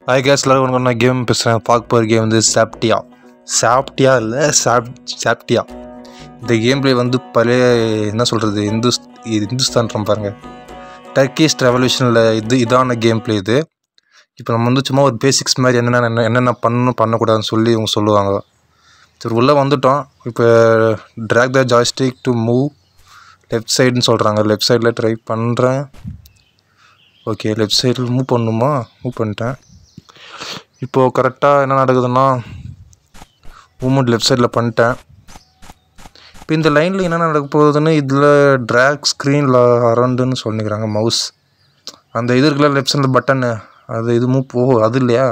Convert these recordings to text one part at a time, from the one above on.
hi guys எல்லாரும் வணக்கம் நான் கேம் பேசுகிறேன் பார்க்க போகிற கேம் வந்து சாப்டியா சாப்டியா இல்லை சாப் சாப்டியா இந்த கேம் பிளே வந்து பழைய என்ன சொல்கிறது இந்துஸ் இது இந்துஸ்தான் பாருங்க டர்க்கிஷ் ரெவல்யூஷனில் இது இதான கேம் பிளே இது இப்போ நம்ம வந்து சும்மா ஒரு பேசிக்ஸ் மாதிரி என்னென்ன என்ன- என்னென்ன பண்ணணும் பண்ணக்கூடாதுன்னு சொல்லி இவங்க சொல்லுவாங்க சரி உள்ளே வந்துட்டோம் இப்போ track the joystick to move left சைடுன்னு சொல்கிறாங்க லெஃப்ட் சைடில் ட்ரை பண்ணுறேன் ஓகே லெஃப்ட் சைடில் மூவ் பண்ணணுமா மூவ் பண்ணிட்டேன் இப்போது கரெக்டாக என்ன நடக்குதுன்னா மூமெண்ட் லெஃப்ட் சைடில் பண்ணிட்டேன் இப்போ இந்த லைனில் என்ன நடக்க போகுதுன்னு இதில் ட்ராக் ஸ்க்ரீனில் அரௌண்டுன்னு சொல்லிக்கிறாங்க மவுஸ் அந்த இது இருக்குல்ல லெஃப்ட் சைடில் பட்டனு அது இது மூவ் ஓ அது இல்லையா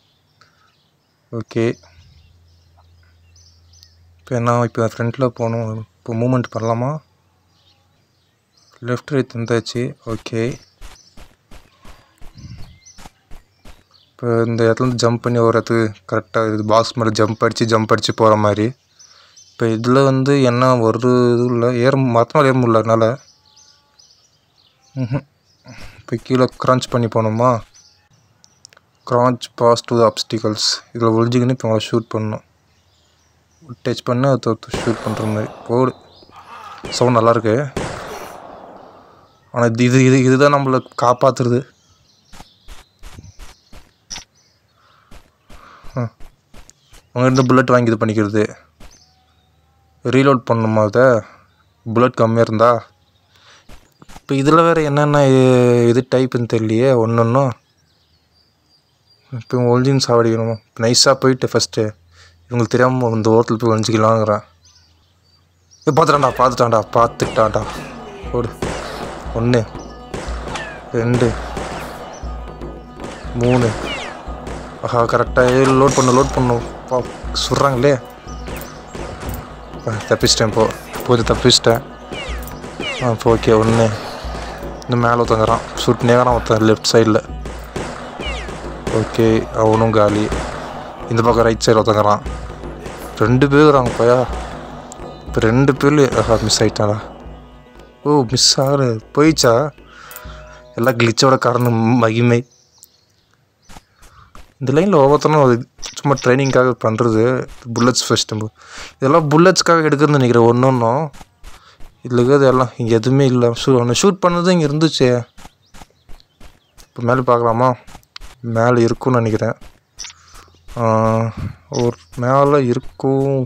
ஓகே இப்போ என்ன இப்போ ஃப்ரண்ட்டில் போகணும் இப்போ மூமெண்ட் பண்ணலாமா லெஃப்ட் ரைட் தந்தாச்சு ஓகே இப்போ இந்த இடத்துல ஜம்ப் பண்ணி ஒரு இடத்துக்கு கரெக்டாக இது பாக்ஸ் மேலே ஜம்ப் அடித்து ஜம்ப் அடித்து போகிற மாதிரி இப்போ இதில் வந்து என்ன ஒரு இது இல்லை ஏற மற்ற மேலே ஏற முடியல அதனால் இப்போ கீழே க்ரான்ச் பண்ணி போகணுமா crunch pass to the obstacles இதில் ஒழிஞ்சிக்கின்னு இப்போ உங்களை ஷூட் பண்ணணும் டச் பண்ணி அதை ஷூட் பண்ணுற மாதிரி போடு சவுண்ட் நல்லாயிருக்கு ஆனால் இது இது இதுதான் நம்மளை காப்பாற்றுறது உங்கள்கிட்ட புல்லட் வாங்கி இது பண்ணிக்கிறது ரீலோட் பண்ணணுமா அதை புல்லட் கம்மியாக இருந்தா இப்போ இதில் வேறு என்னென்ன இ- இது டைப்புன்னு தெரியலையே ஒன்று ஒன்றும் இப்போ ஒழிஞ்சின்னு சாவடிக்கணும் நைஸாக போயிட்டு ஃபஸ்ட்டு இவங்களுக்கு தெரியாமல் இந்த ஓரத்தில் போய் ஒழிஞ்சிக்கலாங்கிறேன் இப்போ பார்த்துட்டான்டா பார்த்துட்டான்டா பார்த்துட்டான்டா ஓடு ஒன்று ரெண்டு மூணு ஆஹா கரெக்டாக லோட் பண்ணு லோட் பண்ணும் பா சுடுறாங்களே ஆ, தப்பிச்சிட்டேன் இப்போ போது தப்பிச்சிட்டேன் ஆ இப்போ ஓகே ஒன்று இந்த மேலே ஒருத்தங்கிறான் சுட்டு நேரம் ஒருத்தன் லெஃப்ட் சைடில் ஓகே அவனும் காலி இந்த பக்கம் ரைட் சைடு ஒருத்தங்கிறான் ரெண்டு பேர் வராங்க பையா இப்போ ரெண்டு பேர் ஆஹா மிஸ் ஆகிட்டாடா ஓ மிஸ் ஆகல போயிடுச்சா எல்லாம் கிளிச்சோட காரணம் மகிமை இந்த லைனில் ஒவ்வொருத்தரும் அது சும்மா ட்ரைனிங்காக பண்ணுறது புல்லட்ஸ் ஃபர்ஸ்ட் இதெல்லாம் புல்லட்ஸ்க்காக எடுக்கிறதுன்னு நினைக்கிறேன் ஒன்று ஒன்றும் இதில் இருக்கிறது எல்லாம் இங்கே எதுவுமே இல்லை ஷூ ஒன்று ஷூட் பண்ணது இங்கே இருந்துச்சே இப்போ மேலே பார்க்கலாமா மேலே இருக்கும்னு நினைக்கிறேன் ஆ, ஒரு மேலே இருக்கும்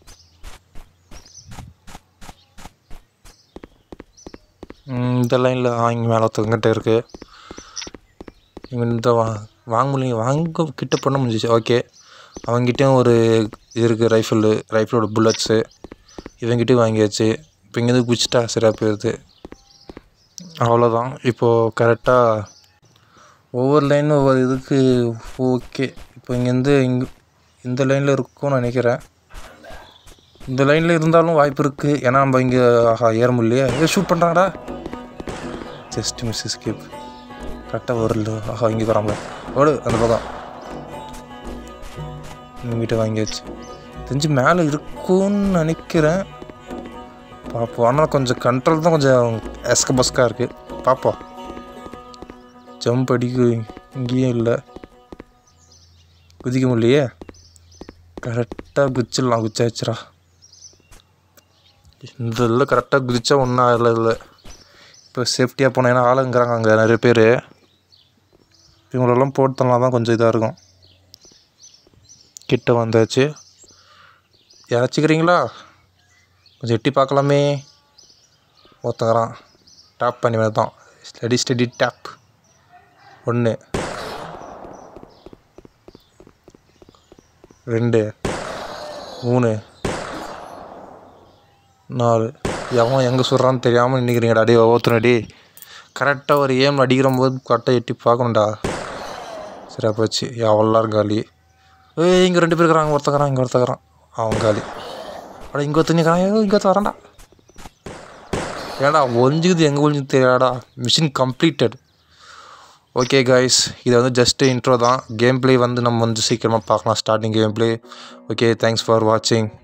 ம், இந்த லைனில் இங்கே மேலே ஒருத்தங்கிட்ட இருக்குது இவங்க இந்த வா வாங்க முடியல வாங்க கிட்ட பண்ண முடிஞ்சிச்சு ஓகே அவங்ககிட்டயும் ஒரு இது இருக்குது ரைஃபிள் ரைஃபிளோட புல்லட்ஸு இவங்ககிட்டயும் வாங்கியாச்சு இப்போ இங்கேருந்து குச்சிட்டா சரியாக போயிடுது அவ்வளோதான் இப்போது கரெக்டாக ஒவ்வொரு லைனும் ஒவ்வொரு இதுக்கு ஓகே இப்போ இங்கேருந்து இங்கே இந்த லைனில் இருக்கும்னு நினைக்கிறேன் இந்த லைனில் இருந்தாலும் வாய்ப்பு இருக்குது ஏன்னா நம்ம இங்கே ஆஹா ஏற முடியலையே ஏ ஷூட் பண்ணுறாங்கடா ஜஸ்ட் மிஸ் ஸ்கிப் கரெக்டாக வரல ஆஹா இங்கே வராமல ஓடு அந்த பக்கம் இவங்ககிட்ட வாங்கியாச்சு தெரிஞ்சு மேலே இருக்கும்னு நினைக்கிறேன் பார்ப்போம் ஆனால் கொஞ்சம் கண்ட்ரோல் தான் கொஞ்சம் எஸ்க பஸ்காக இருக்குது பார்ப்போம் ஜம்ப் அடிக்க இங்கேயும் இல்லை குதிக்க முடியலையே கரெக்டாக குச்சிடலாம் குச்சாச்சுரா இந்த இதில் கரெக்டாக குதிச்சா ஒன்றும் ஆகல இல்லை இப்போ சேஃப்டியாக போனேன் ஏன்னா ஆளுங்கிறாங்க அங்கே நிறைய பேர் இவங்களெல்லாம் போட்டுனா தான் கொஞ்சம் இதாக இருக்கும் கிட்ட வந்தாச்சு யாராச்சுக்கிறீங்களா கொஞ்சம் எட்டி பார்க்கலாமே ஒருத்தங்கிறான் டேப் பண்ணி மேலே தான் ஸ்டடி ஸ்டடி டேப் ஒன்று ரெண்டு மூணு நாலு எவன் எங்கே சுடுறான்னு தெரியாமல் நின்றுக்கிறீங்கடா டே ஒவ்வொருத்தனடி கரெக்டாக ஒரு ஏம் அடிக்கிற போது கரெக்டாக எட்டி பார்க்கணும்டா சரியா போச்சு எவ்வளோ காலி ஏய் இங்கே ரெண்டு பேர் இருக்கிறாங்க ஒருத்தக்கிறான் இங்கே ஒருத்தக்கிறான் அவன் காலி அட இங்கே ஒருத்தன் நிற்கிறான் ஏதோ இங்கே ஒருத்தன் வரான்டா ஏடா ஒழிஞ்சுக்குது எங்கே ஒழிஞ்சு தெரியாடா மிஷின் கம்ப்ளீட்டட் ஓகே காய்ஸ் இது வந்து ஜஸ்ட்டு இன்ட்ரோ தான் கேம் ப்ளே வந்து நம்ம வந்து சீக்கிரமாக பார்க்கலாம் starting game play okay thanks for வாட்சிங்